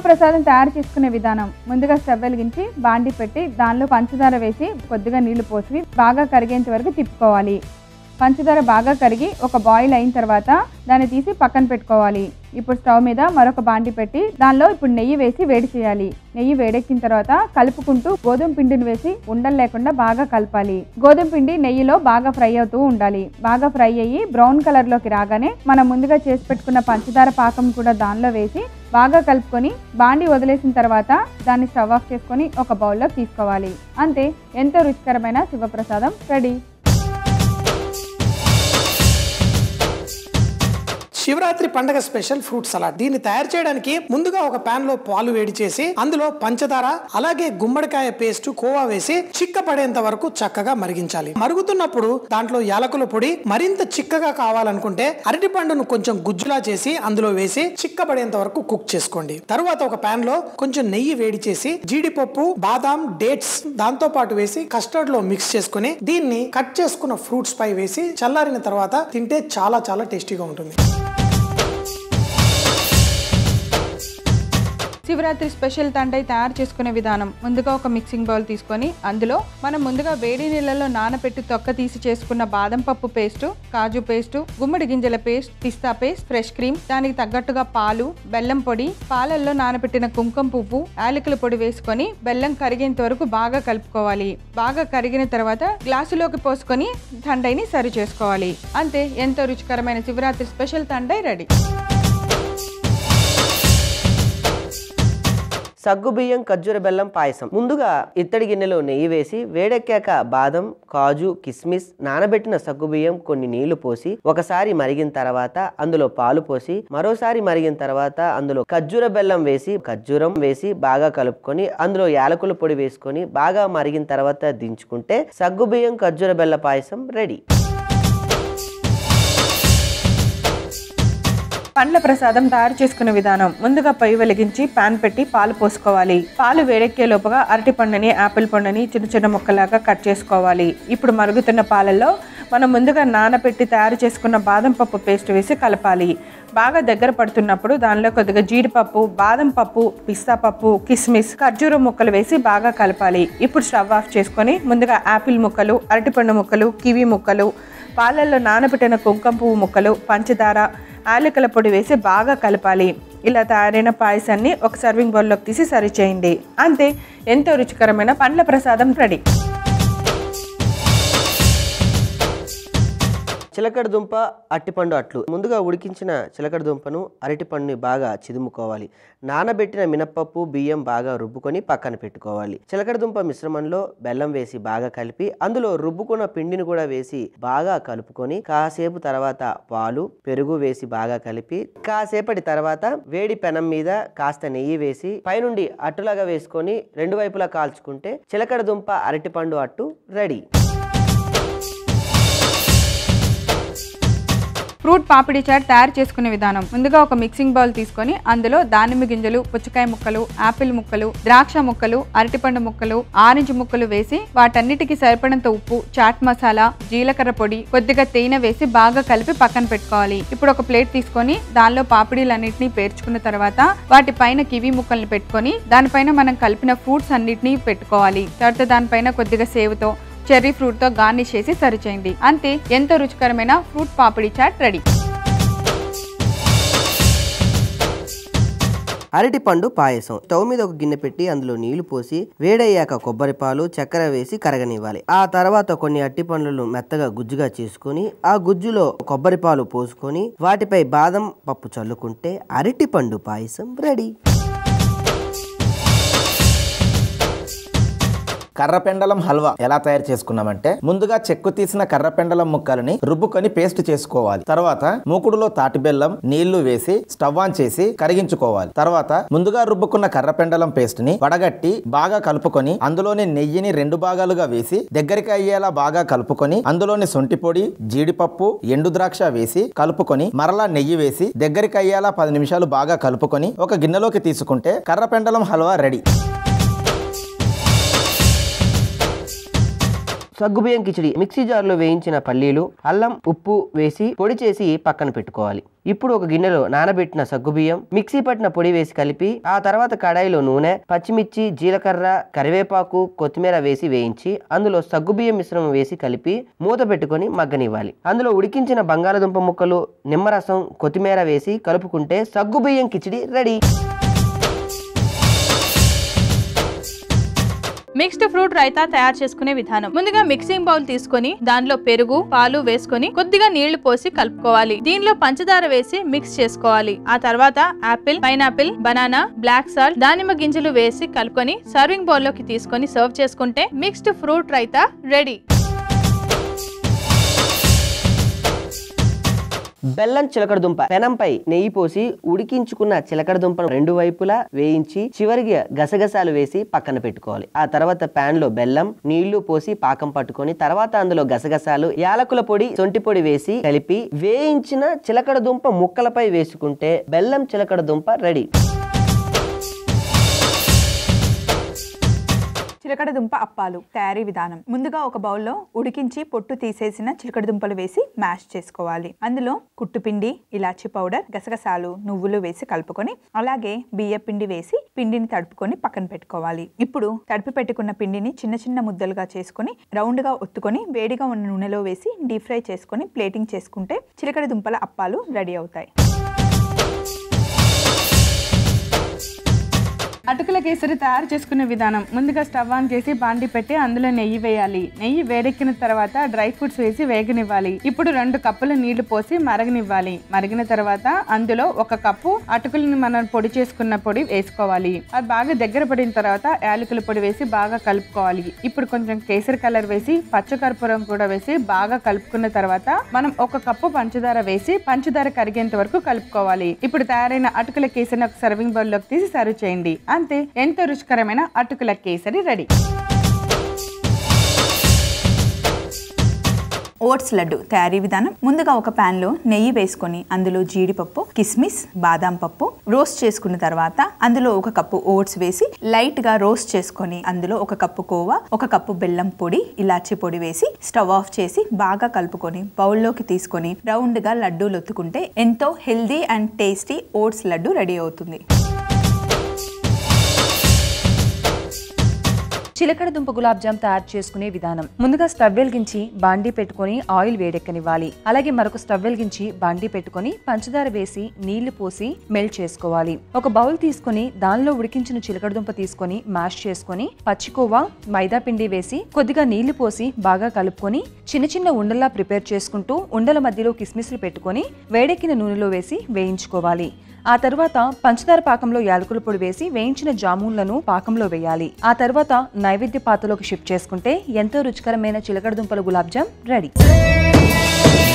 శివప్రసాదం తయారు చేసుకునే విధానం ముందుగా స్టవ్ వెలిగించి బాండి పెట్టి దానిలో పంచదార వేసి కొద్దిగా నీళ్లు పోసి బాగా కరిగేంత వరకు తిప్పుకోవాలి పంచదార బాగా కరిగి ఒక బాయిల్ అయిన తర్వాత దాన్ని తీసి పక్కన పెట్టుకోవాలి ఇప్పుడు స్టవ్ మీద మరొక బాండి పెట్టి దానిలో ఇప్పుడు నెయ్యి వేసి వేడి చేయాలి నెయ్యి వేడెక్కిన తర్వాత కలుపుకుంటూ గోధుమ పిండిని వేసి ఉండలు లేకుండా బాగా కలపాలి గోధుమ పిండి నెయ్యిలో బాగా ఫ్రై అవుతూ ఉండాలి బాగా ఫ్రై అయ్యి బ్రౌన్ కలర్ లోకి రాగానే మనం ముందుగా చేసి పెట్టుకున్న పంచదార పాకం కూడా దానిలో వేసి బాగా కలుపుకొని బాండి వదిలేసిన తర్వాత దాన్ని స్టవ్ ఆఫ్ చేసుకొని ఒక బౌల్లోకి తీసుకోవాలి అంతే ఎంతో రుచికరమైన శివప్రసాదం రెడీ శివరాత్రి పండగ స్పెషల్ ఫ్రూట్ సలాడ్ దీన్ని తయారు చేయడానికి ముందుగా ఒక పాన్ లో పాలు వేడి చేసి అందులో పంచదార అలాగే గుమ్మడికాయ పేస్ట్ కోవా వేసి చిక్క పడేంత వరకు చక్కగా మరిగించాలి మరుగుతున్నప్పుడు దాంట్లో యాలకుల పొడి మరింత చిక్కగా కావాలనుకుంటే అరటి పండును కొంచెం గుజ్జులా చేసి అందులో వేసి చిక్క పడేంత వరకు కుక్ చేసుకోండి తరువాత ఒక పాన్ లో కొంచెం నెయ్యి వేడి చేసి జీడిపప్పు బాదాం డేట్స్ దాంతో పాటు వేసి కస్టర్డ్ లో మిక్స్ చేసుకుని దీన్ని కట్ చేసుకున్న ఫ్రూట్స్ పై వేసి చల్లారిన తర్వాత తింటే చాలా చాలా టేస్టీగా ఉంటుంది శివరాత్రి స్పెషల్ తండై తయారు చేసుకునే విధానం ముందుగా ఒక మిక్సింగ్ బౌల్ తీసుకొని అందులో మనం ముందుగా వేడి నీళ్ళలో నానబెట్టి తొక్క తీసి చేసుకున్న బాదం పప్పు పేస్ట్ కాజు పేస్ట్ గుమ్మడి గింజల పేస్ట్ పిస్తా పేస్ట్ ఫ్రెష్ క్రీమ్ దానికి తగ్గట్టుగా పాలు బెల్లం పొడి పాలల్లో నానబెట్టిన కుంకుమ పువ్వు యాలకుల పొడి వేసుకొని బెల్లం కరిగేంత వరకు బాగా కలుపుకోవాలి బాగా కరిగిన తర్వాత గ్లాసులోకి పోసుకొని తండైని సర్వ్ చేసుకోవాలి అంతే ఎంతో రుచికరమైన శివరాత్రి స్పెషల్ తండై రెడీ సగ్గుబియ్యం ఖర్జూర బెల్లం పాయసం ముందుగా ఇత్తడి గిన్నెలో నెయ్యి వేసి వేడెక్కాక బాదం కాజు కిస్మిస్ నానబెట్టిన సగ్గుబియ్యం కొన్ని నీళ్లు పోసి ఒకసారి మరిగిన తర్వాత అందులో పాలు పోసి మరోసారి మరిగిన తర్వాత అందులో ఖర్జూర బెల్లం వేసి ఖర్జూరం వేసి బాగా కలుపుకొని అందులో యాలకుల పొడి వేసుకొని బాగా మరిగిన తర్వాత దించుకుంటే సగ్గుబియ్యం ఖర్జూర బెల్ల పాయసం రెడీ పండ్ల ప్రసాదం తయారు చేసుకునే విధానం ముందుగా పొయ్యి వెలిగించి పాన్ పెట్టి పాలు పోసుకోవాలి పాలు వేడెక్కే లోపుగా అరటి పండుని యాపిల్ పండుని చిన్న చిన్న ముక్కలాగా కట్ చేసుకోవాలి ఇప్పుడు మరుగుతున్న పాలల్లో మనం ముందుగా నానబెట్టి తయారు చేసుకున్న బాదం పప్పు పేస్ట్ వేసి కలపాలి బాగా దగ్గర పడుతున్నప్పుడు దానిలో కొద్దిగా జీడిపప్పు బాదం పప్పు పిస్తా పప్పు కిస్మిస్ ఖర్జూరం ముక్కలు వేసి బాగా కలపాలి ఇప్పుడు స్టవ్ ఆఫ్ చేసుకొని ముందుగా యాపిల్ ముక్కలు అరటిపండు ముక్కలు కివి ముక్కలు పాలల్లో నానబెట్టిన కుంకుమ పువ్వు ముక్కలు పంచదార యాలకుల పొడి వేసి బాగా కలపాలి ఇలా తయారైన పాయసాన్ని ఒక సర్వింగ్ బౌల్లోకి తీసి సర్వ్ చేయండి అంతే ఎంతో రుచికరమైన పండ్ల ప్రసాదం రెడీ చిలకడ దుంప అట్టిపండు అట్లు ముందుగా ఉడికించిన చిలకడ దుంపను అరటిపండుని బాగా చిదుముకోవాలి నానబెట్టిన మినప్పప్పు బియ్యం బాగా రుబ్బుకొని పక్కన పెట్టుకోవాలి చిలకడ దుంప మిశ్రమంలో బెల్లం వేసి బాగా కలిపి అందులో రుబ్బుకున్న పిండిని కూడా వేసి బాగా కలుపుకొని కాసేపు తర్వాత పాలు పెరుగు వేసి బాగా కలిపి కాసేపటి తర్వాత వేడి పెనం మీద కాస్త నెయ్యి వేసి పైనుండి అట్టులాగా వేసుకొని రెండు వైపులా కాల్చుకుంటే చిలకడ దుంప అరటిపండు అట్టు రెడీ ఫ్రూట్ పాపిడి చాట్ తయారు చేసుకునే విధానం ముందుగా ఒక మిక్సింగ్ బౌల్ తీసుకొని అందులో దానిమ్మ గింజలు పుచ్చకాయ ముక్కలు ఆపిల్ ముక్కలు ద్రాక్ష ముక్కలు అరటిపండు ముక్కలు ఆరెంజ్ ముక్కలు వేసి వాటన్నిటికీ సరిపడంత ఉప్పు చాట్ మసాలా జీలకర్ర పొడి కొద్దిగా తేనె వేసి బాగా కలిపి పక్కన పెట్టుకోవాలి ఇప్పుడు ఒక ప్లేట్ తీసుకొని దానిలో పాపిడీలన్నింటినీ పేర్చుకున్న తర్వాత వాటి పైన కివి ముక్కల్ని పెట్టుకొని దానిపైన మనం కలిపిన ఫ్రూట్స్ అన్నిటినీ పెట్టుకోవాలి తర్వాత దానిపైన కొద్దిగా సేవుతో చెర్రీ ఫ్రూట్ తో గార్నిష్ చేసి సర్వ్ చేయండి అంతే ఎంతో రుచికరమైన ఫ్రూట్ పాపిడి చాట్ రెడీ అరటిపండు పాయసం స్టవ్ మీద ఒక గిన్నె పెట్టి అందులో నీళ్లు పోసి వేడయ్యాక కొబ్బరి పాలు చక్కెర వేసి కరగనివ్వాలి ఆ తర్వాత కొన్ని అట్టి పండ్లను మెత్తగా గుజ్జుగా చేసుకొని ఆ గుజ్జులో కొబ్బరి పాలు పోసుకొని వాటిపై బాదం పప్పు చల్లుకుంటే అరటిపండు పాయసం రెడీ కర్రపెండలం హల్వా ఎలా తయారు చేసుకున్నామంటే ముందుగా చెక్కు తీసిన కర్రపెండలం ముక్కలని రుబ్బుకొని పేస్ట్ చేసుకోవాలి తర్వాత మూకుడులో తాటి బెల్లం నీళ్లు వేసి స్టవ్ ఆన్ చేసి కరిగించుకోవాలి తర్వాత ముందుగా రుబ్బుకున్న కర్రపెండలం పేస్ట్ ని వడగట్టి బాగా కలుపుకొని అందులోని నెయ్యిని రెండు భాగాలుగా వేసి దగ్గరికి అయ్యేలా బాగా కలుపుకొని అందులోని సొంటి పొడి జీడిపప్పు ఎండు ద్రాక్ష వేసి కలుపుకొని మరలా నెయ్యి వేసి దగ్గరికి అయ్యేలా పది నిమిషాలు బాగా కలుపుకొని ఒక గిన్నెలోకి తీసుకుంటే కర్రపెండలం హల్వా రెడీ సగ్గుబియ్యం కిచిడి మిక్సీ జార్లో వేయించిన పల్లీలు అల్లం ఉప్పు వేసి పొడి చేసి పక్కన పెట్టుకోవాలి ఇప్పుడు ఒక గిన్నెలో నానబెట్టిన సగ్గుబియ్యం మిక్సీ పట్టిన పొడి వేసి కలిపి ఆ తర్వాత కడాయిలో నూనె పచ్చిమిర్చి జీలకర్ర కరివేపాకు కొత్తిమీర వేసి వేయించి అందులో సగ్గుబియ్యం మిశ్రమం వేసి కలిపి మూత పెట్టుకొని మగ్గనివ్వాలి అందులో ఉడికించిన బంగాళదుంప ముక్కలు నిమ్మరసం కొత్తిమీర వేసి కలుపుకుంటే సగ్గుబియ్యం khichdi ready mixed fruit raita తయారు చేసుకునే విధానం ముందుగా మిక్సింగ్ బౌల్ తీసుకొని దానిలో పెరుగు పాలు వేసుకొని కొద్దిగా నీళ్లు పోసి కలుపుకోవాలి దీనిలో పంచదార వేసి మిక్స్ చేసుకోవాలి ఆ తర్వాత apple pineapple banana black salt దానిమ్మ గింజలు వేసి కలుపుకొని సర్వింగ్ బౌల్ లోకి తీసుకొని సర్వ్ చేసుకుంటే మిక్స్డ్ ఫ్రూట్ రైతా రెడీ బెల్లం చిలకడ దుంప పెనంపై నెయ్యి పోసి ఉడికించుకున్న చిలకడ దుంపను రెండు వైపులా వేయించి చివరిగా గసగసాలు వేసి పక్కన పెట్టుకోవాలి ఆ తర్వాత పాన్ లో బెల్లం నీళ్లు పోసి పాకం పట్టుకొని తర్వాత అందులో గసగసాలు యాలకుల పొడి సొంటి పొడి వేసి కలిపి వేయించిన చిలకడ దుంప ముక్కలపై వేసుకుంటే బెల్లం చిలకడ దుంప రెడీ చిలకడ దుంప అప్పాలు తయారీ విధానం ముందుగా ఒక బౌల్లో ఉడికించి పొట్టు తీసేసిన చిలకడ దుంపలు వేసి మ్యాష్ చేసుకోవాలి అందులో కుట్టుపిండి ఇలాచి పౌడర్ గసగసాలు నువ్వులు వేసి కలుపుకొని అలాగే బియ్య పిండి వేసి పిండిని తడుపుకొని పక్కన పెట్టుకోవాలి ఇప్పుడు తడిపి పెట్టుకున్న పిండిని చిన్న చిన్న ముద్దలుగా చేసుకొని రౌండ్ గా ఒత్తుకొని వేడిగా ఉన్న నూనెలో వేసి డీప్ ఫ్రై చేసుకొని ప్లేటింగ్ చేసుకుంటే చిలకడ దుంపల అప్పాలు రెడీ అవుతాయి అటుకుల కేసరి తయారు చేసుకునే విధానం ముందుగా స్టవ్ ఆన్ చేసి బాండి పెట్టి అందులో నెయ్యి వేయాలి నెయ్యి వేడెక్కిన తర్వాత డ్రై ఫ్రూట్స్ వేసి వేగనివ్వాలి ఇప్పుడు రెండు కప్పుల నీళ్లు పోసి మరగనివ్వాలి మరిగిన తర్వాత అందులో ఒక కప్పు అటుకులని మనం పొడి చేసుకున్న పొడి వేసుకోవాలి అది బాగా దగ్గర పడిన తర్వాత యాలకుల పొడి వేసి బాగా కలుపుకోవాలి ఇప్పుడు కొంచెం కేసరి కలర్ వేసి పచ్చకర్పూరం కూడా వేసి బాగా కలుపుకున్న తర్వాత మనం ఒక కప్పు పంచదార వేసి పంచదార కరిగేంత వరకు కలుపుకోవాలి ఇప్పుడు తయారైన అటుకుల కేసరిని ఒక సర్వింగ్ బౌల్ లోకి తీసి సర్వ్ చేయండి అంతే ఎంతో రుచికరమైన అటుకుల కేసరి రెడీ ఓట్స్ లడ్డు తయారీ విధానం ముందుగా ఒక pan లో నెయ్యి వేసుకొని అందులో జీడిపప్పు కిస్మిస్ బాదాం పప్పు రోస్ట్ చేసుకున్న తర్వాత అందులో ఒక కప్పు ఓట్స్ వేసి లైట్ గా రోస్ట్ చేసుకొని అందులో ఒక కప్పు కోవా ఒక కప్పు బెల్లం పొడి ఇలాచి పొడి వేసి స్టవ్ ఆఫ్ చేసి బాగా కలుపుకొని బౌల్లోకి తీసుకొని రౌండ్ గా లడ్డూలు ఒత్తుకుంటే ఎంతో healthy and tasty oats laddu ready అవుతుంది చిలకడ దుంప గులాబ్ జామ్ తయారు చేసుకునే విధానం ముందుగా స్టవ్ వెలిగించి బాండీ పెట్టుకొని ఆయిల్ వేడెక్కనివ్వాలి అలాగే మరొక స్టవ్ వెలిగించి బాండీ పెట్టుకొని పంచదార వేసి నీళ్లు పోసి మెల్ట్ చేసుకోవాలి ఒక బౌల్ తీసుకొని దానిలో ఉడికించిన చిలకడ దుంప తీసుకొని మ్యాష్ చేసుకొని పచ్చికోవా మైదా పిండి వేసి కొద్దిగా నీళ్లు పోసి బాగా కలుపుకొని చిన్న చిన్న ఉండల్లా ప్రిపేర్ చేసుకుంటూ ఉండల మధ్యలో కిస్మిస్లు పెట్టుకొని వేడెక్కిన నూనెలో వేసి వేయించుకోవాలి ఆ తర్వాత పంచదార పాకంలో యాలకుల పొడి వేసి వేయించిన జామున్లను పాకంలో వేయాలి ఆ తర్వాత నైవేద్య పాత్రలోకి షిఫ్ట్ చేసుకుంటే ఎంతో రుచికరమైన చిలకడ దుంపల గులాబ్ జామ్ రెడీ